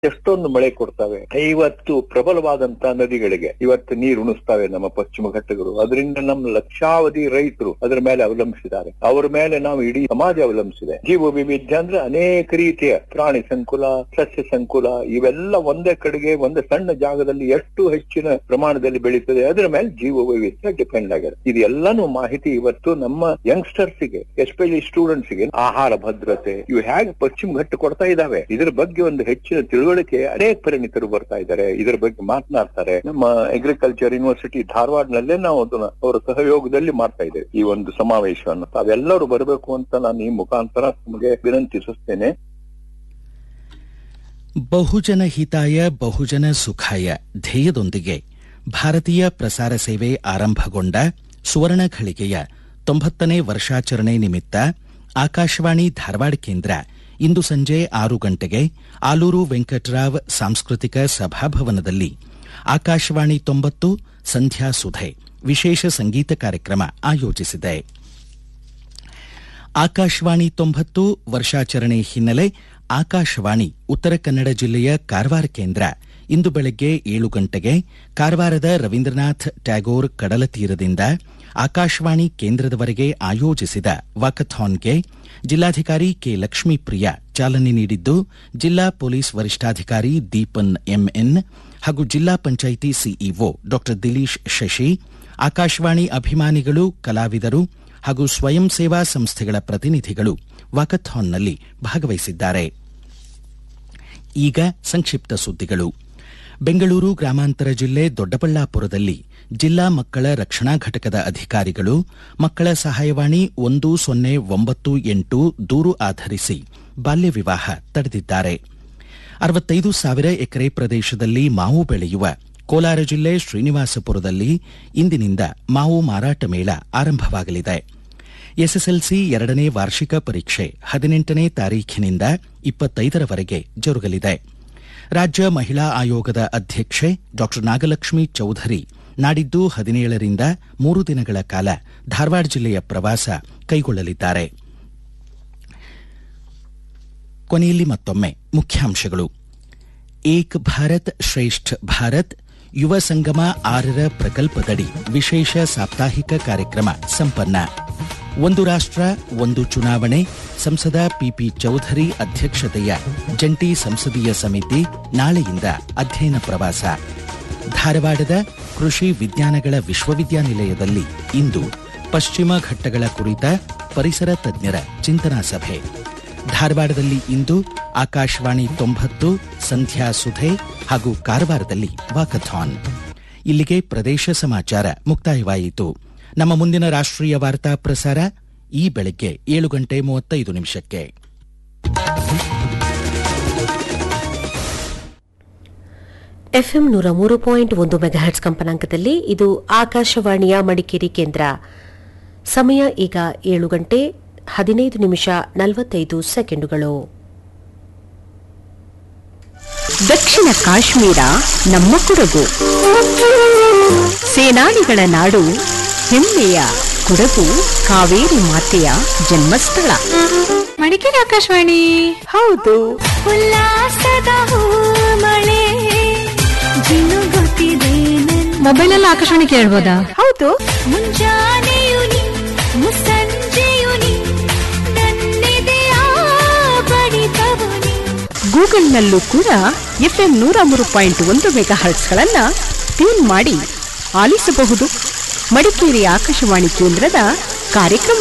ಎಷ್ಟೊಂದು ಮಳೆ ಕೊಡ್ತವೆ ಇವತ್ತು ಪ್ರಬಲವಾದಂತಹ ನದಿಗಳಿಗೆ ಇವತ್ತು ನೀರು ಉಣಿಸ್ತವೆ ನಮ್ಮ ಪಶ್ಚಿಮ ಘಟ್ಟಗಳು ಅದರಿಂದ ನಮ್ಮ ಲಕ್ಷಾವಧಿ ರೈತರು ಅದರ ಮೇಲೆ ಅವಲಂಬಿಸಿದ್ದಾರೆ ಅವರ ಮೇಲೆ ನಾವು ಇಡೀ ಸಮಾಜ ಅವಲಂಬಿಸಿದೆ ಜೀವ ವೈವಿಧ್ಯ ಅಂದ್ರೆ ಅನೇಕ ರೀತಿಯ ಪ್ರಾಣಿ ಸಂಕುಲ ಸಸ್ಯ ಸಂಕುಲ ಇವೆಲ್ಲ ಒಂದೇ ಕಡೆಗೆ ಒಂದು ಸಣ್ಣ ಜಾಗದಲ್ಲಿ ಎಷ್ಟು ಹೆಚ್ಚಿನ ಪ್ರಮಾಣದಲ್ಲಿ ಬೆಳೀತದೆ ಅದರ ಮೇಲೆ ಜೀವ ವೈವಿಧ್ಯ ಡಿಪೆಂಡ್ ಆಗಿದೆ ಇದೆಲ್ಲಾನು ಮಾಹಿತಿ ಇವತ್ತು ನಮ್ಮ ಯಂಗ್ಸ್ಟರ್ಸ್ ಗೆ ಎಸ್ಪೆಷಲಿ ಸ್ಟೂಡೆಂಟ್ಸ್ ಗೆ ಆಹಾರ ಭದ್ರತೆ ಇವು ಹೇಗೆ ಪಶ್ಚಿಮ ಘಟ್ಟ ಕೊಡ್ತಾ ಇದಾವೆ ಇದರ ಬಗ್ಗೆ ಒಂದು ಹೆಚ್ಚಿನ ತಿಳುವಳಿಕೆ ಅನೇಕ ಪರಿಣಿತರು ಬರ್ತಾ ಇದ್ದಾರೆ ಇದರ ಬಗ್ಗೆ ಮಾತನಾಡ್ತಾರೆ ನಮ್ಮ ಅಗ್ರಿಕಲ್ಚರ್ ಯೂನಿವರ್ಸಿಟಿ ಧಾರವಾಡನಲ್ಲೇ ನಾವು ಅದನ್ನ ಅವರ ಸಹಯೋಗದಲ್ಲಿ ಮಾಡ್ತಾ ಇದ್ದೇವೆ ಈ ಒಂದು ಸಮಾವೇಶವನ್ನು ತಾವೆಲ್ಲರೂ ಬರಬೇಕು ಅಂತ ನಾನು ಈ ಮುಖಾಂತರ ನಿಮಗೆ ವಿನಂತಿಸುತ್ತೇನೆ ಬಹುಜನ ಹಿತಾಯ ಬಹುಜನ ಸುಖಾಯ ಧ್ಯೇಯದೊಂದಿಗೆ ಭಾರತೀಯ ಪ್ರಸಾರ ಸೇವೆ ಆರಂಭಗೊಂಡ ಸುವರ್ಣ ಘಳಿಗೆಯ ತೊಂಬತ್ತನೇ ವರ್ಷಾಚರಣೆ ನಿಮಿತ್ತ ಆಕಾಶವಾಣಿ ಧಾರವಾಡ ಕೇಂದ್ರ ಇಂದು ಸಂಜೆ ಆರು ಗಂಟೆಗೆ ಆಲೂರು ವೆಂಕಟರಾವ್ ಸಾಂಸ್ಕೃತಿಕ ಸಭಾಭವನದಲ್ಲಿ ಆಕಾಶವಾಣಿ ತೊಂಬತ್ತು ಸಂಧ್ಯಾ ಸುಧೆ ವಿಶೇಷ ಸಂಗೀತ ಕಾರ್ಯಕ್ರಮ ಆಯೋಜಿಸಿದೆ ಆಕಾಶವಾಣಿ ತೊಂಬತ್ತು ವರ್ಷಾಚರಣೆ ಹಿನ್ನೆಲೆ ಆಕಾಶವಾಣಿ ಉತ್ತರ ಕನ್ನಡ ಜಿಲ್ಲೆಯ ಕಾರವಾರ ಕೇಂದ್ರ ಇಂದು ಬೆಳಗ್ಗೆ ಏಳು ಗಂಟೆಗೆ ಕಾರವಾರದ ರವೀಂದ್ರನಾಥ್ ಟ್ಯಾಗೋರ್ ಕಡಲ ತೀರದಿಂದ ಆಕಾಶವಾಣಿ ಕೇಂದ್ರದವರೆಗೆ ಆಯೋಜಿಸಿದ ವಾಕಥಾನ್ಗೆ ಜಿಲ್ಲಾಧಿಕಾರಿ ಕೆ ಲಕ್ಷ್ಮೀಪ್ರಿಯ ಚಾಲನೆ ನೀಡಿದ್ದು ಜಿಲ್ಲಾ ಪೊಲೀಸ್ ವರಿಷ್ಠಾಧಿಕಾರಿ ದೀಪನ್ ಎಂಎನ್ ಹಾಗೂ ಜಿಲ್ಲಾ ಪಂಚಾಯಿತಿ ಸಿಇಒ ಡಾ ದಿಲೀಶ್ ಶಶಿ ಆಕಾಶವಾಣಿ ಅಭಿಮಾನಿಗಳು ಕಲಾವಿದರು ಹಾಗೂ ಸ್ವಯಂ ಸೇವಾ ಸಂಸ್ಥೆಗಳ ಪ್ರತಿನಿಧಿಗಳು ವಾಕಥಾನ್ನಲ್ಲಿ ಭಾಗವಹಿಸಿದ್ದಾರೆ ಈಗ ಸಂಕ್ಷಿಪ್ತ ಸುದ್ದಿಗಳು ಬೆಂಗಳೂರು ಗ್ರಾಮಾಂತರ ಜಿಲ್ಲೆ ದೊಡ್ಡಬಳ್ಳಾಪುರದಲ್ಲಿ ಜಿಲ್ಲಾ ಮಕ್ಕಳ ರಕ್ಷಣಾ ಘಟಕದ ಅಧಿಕಾರಿಗಳು ಮಕ್ಕಳ ಸಹಾಯವಾಣಿ ಒಂದು ಸೊನ್ನೆ ಒಂಬತ್ತು ಎಂಟು ದೂರು ಆಧರಿಸಿ ಬಾಲ್ಯ ವಿವಾಹ ತಡೆದಿದ್ದಾರೆ ಅರವತ್ತೈದು ಸಾವಿರ ಎಕರೆ ಪ್ರದೇಶದಲ್ಲಿ ಮಾವು ಬೆಳೆಯುವ ಕೋಲಾರ ಜಿಲ್ಲೆ ಶ್ರೀನಿವಾಸಪುರದಲ್ಲಿ ಇಂದಿನಿಂದ ಮಾವು ಮಾರಾಟ ಮೇಳ ಆರಂಭವಾಗಲಿದೆ ಎಸ್ಎಸ್ಎಲ್ಸಿ ಎರಡನೇ ವಾರ್ಷಿಕ ಪರೀಕ್ಷೆ ಹದಿನೆಂಟನೇ ತಾರೀಖಿನಿಂದ ಇಪ್ಪತ್ತೈದರವರೆಗೆ ಜರುಗಲಿದೆ ರಾಜ್ಯ ಮಹಿಳಾ ಆಯೋಗದ ಅಧ್ಯಕ್ಷೆ ಡಾ ನಾಗಲಕ್ಷ್ಮಿ ಚೌಧರಿ ನಾಡಿದ್ದು ಹದಿನೇಳರಿಂದ ಮೂರು ದಿನಗಳ ಕಾಲ ಧಾರವಾಡ ಜಿಲ್ಲೆಯ ಪ್ರವಾಸ ಕೈಗೊಳ್ಳಲಿದ್ದಾರೆ ಕೊನೆಯಲ್ಲಿ ಮತ್ತೊಮ್ಮೆ ಮುಖ್ಯಾಂಶಗಳು ಏಕ್ ಭಾರತ್ ಶ್ರೇಷ್ಠ ಭಾರತ್ ಯುವ ಸಂಗಮ ಆರರ ಪ್ರಕಲ್ಪದಡಿ ವಿಶೇಷ ಸಾಪ್ತಾಹಿಕ ಕಾರ್ಯಕ್ರಮ ಸಂಪನ್ನ ಒಂದು ರಾಷ್ಟ್ರ ಒಂದು ಚುನಾವಣೆ ಸಂಸದ ಪಿಪಿ ಚೌಧರಿ ಅಧ್ಯಕ್ಷತೆಯ ಜಂಟಿ ಸಂಸದೀಯ ಸಮಿತಿ ನಾಳೆಯಿಂದ ಅಧ್ಯಯನ ಪ್ರವಾಸ ಧಾರವಾಡದ ಕೃಷಿ ವಿಜ್ಞಾನಗಳ ವಿಶ್ವವಿದ್ಯಾನಿಲಯದಲ್ಲಿ ಇಂದು ಪಶ್ಚಿಮ ಘಟ್ಟಗಳ ಕುರಿತ ಪರಿಸರ ತಜ್ಞರ ಚಿಂತನಾ ಸಭೆ ಧಾರವಾಡದಲ್ಲಿ ಇಂದು ಆಕಾಶವಾಣಿ ತೊಂಬತ್ತು ಸಂಧ್ಯಾ ಸುಧೆ ಹಾಗೂ ಕಾರವಾರದಲ್ಲಿ ವಾಕಥಾನ್ ಇಲ್ಲಿಗೆ ಪ್ರದೇಶ ಸಮಾಚಾರ ಮುಕ್ತಾಯವಾಯಿತು ನಮ್ಮ ಮುಂದಿನ ರಾಷ್ಟ್ರೀಯ ವಾರ್ತಾ ಪ್ರಸಾರ ಈ ಬೆಳಗ್ಗೆ ಏಳು ಗಂಟೆ ಮೂವತ್ತೈದು ನಿಮಿಷಕ್ಕೆ ಎಫ್ಎಂ ನೂರ ಮೂರು ಪಾಯಿಂಟ್ ಒಂದು ಮೆಗಾಹರ್ಟ್ಸ್ ಕಂಪನಾಂಕದಲ್ಲಿ ಇದು ಆಕಾಶವಾಣಿಯ ಮಡಿಕೇರಿ ಕೇಂದ್ರ ಸಮಯ ಈಗ ಏಳು ಗಂಟೆ ಹದಿನೈದು ನಿಮಿಷ ನಲವತ್ತೈದು ಸೆಕೆಂಡುಗಳು ದಕ್ಷಿಣ ಕಾಶ್ಮೀರ ನಮ್ಮ ಕೊಡಗು ಸೇನಾನಿಗಳ ನಾಡು ಹೆಮ್ಮೆಯ ಕೊಡಗು ಕಾವೇರಿ ಮಾತೆಯ ಜನ್ಮಸ್ಥಳ ಮಡಿಕೇರಿ ಆಕಾಶವಾಣಿ ಹೌದು ಉಲ್ಲಾಸದ ಮಳೆ ಜಿನುಗುತ್ತಿದೆ ಮೊಬೈಲ್ ಎಲ್ಲ ಆಕಾಶವಾಣಿ ಕೇಳ್ಬೋದಾ ಹೌದು ಮುಂಜಾನೆಯುನಿ ಮುಸ್ಸಂಜೆಯುನಿ ನನ್ನೆದೆಯ ಬಡಿತವುನಿ ಗೂಗಲ್ನಲ್ಲೂ ಕೂಡ ಎಫ್ಎಂ ನೂರ ಮೂರು ಪಾಯಿಂಟ್ ಒಂದು ಮೆಗಾ ಹರ್ಟ್ಸ್ಗಳನ್ನ ಟ್ಯೂನ್ ಮಾಡಿ ಆಲಿಸಬಹುದು ಮಡಿಕೇರಿ ಆಕಾಶವಾಣಿ ಕೇಂದ್ರದ ಕಾರ್ಯಕ್ರಮ